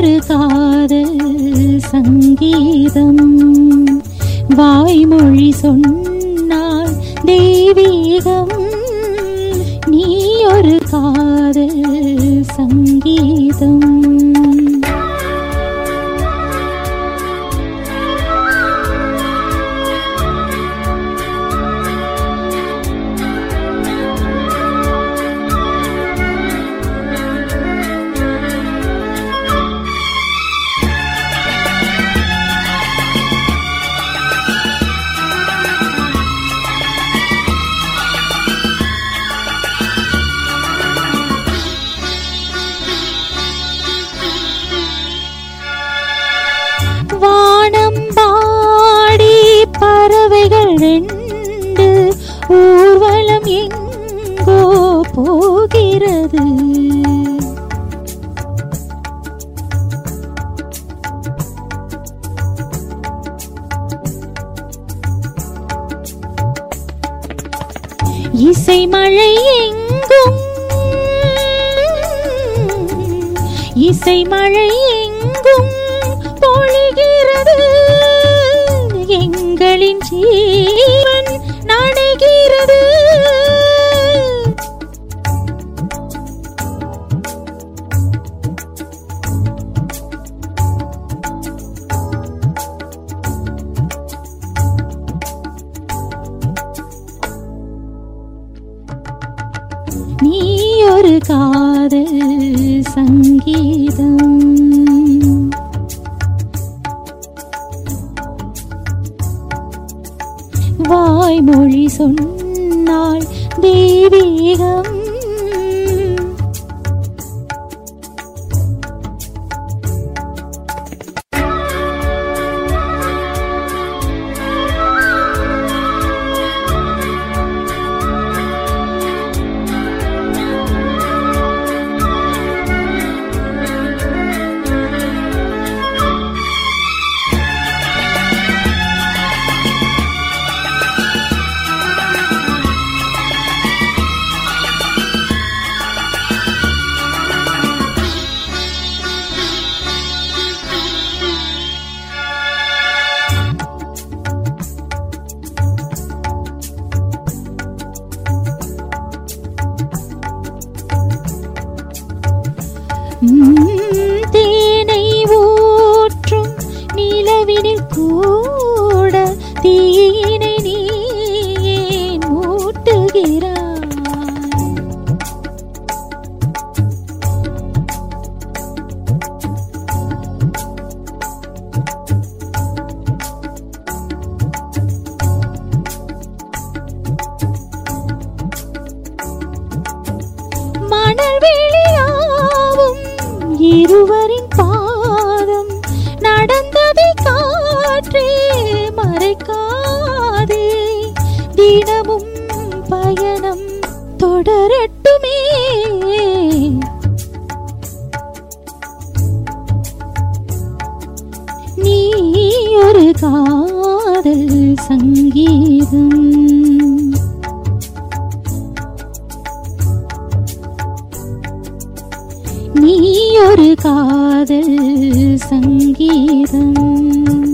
ஒரு காதல் சங்கீதம் வாய்மொழி சொன்னால் தெய்வீகம் நீ ஒரு காதல் சங்கீதம் வானம் பாடி பறவைகள் ரெண்டு ஊர்வலம் எங்கோ போகிறது இசை மழை எங்கும் இசை மழை எங்கும் பொழிகிறது எங்களின் ஜீவன் நடைகிறது நீ ஒரு காதல் சங்கீதம் வாய்மொழி சொன்னால் தெய்வீகம் உம், தேனை ஊற்றும் நிலவினில் கூட தீயினை நீ ஏன் மூட்டுகிறாய் மணல் வெளியாவும் இருவரின் பாதம் நடந்ததை காற்றே மறைக்காதே தினமும் பயணம் தொடரட்டுமே நீ ஒரு காதல் சங்கீதம் நீ ஒரு காதல் சங்கீதம்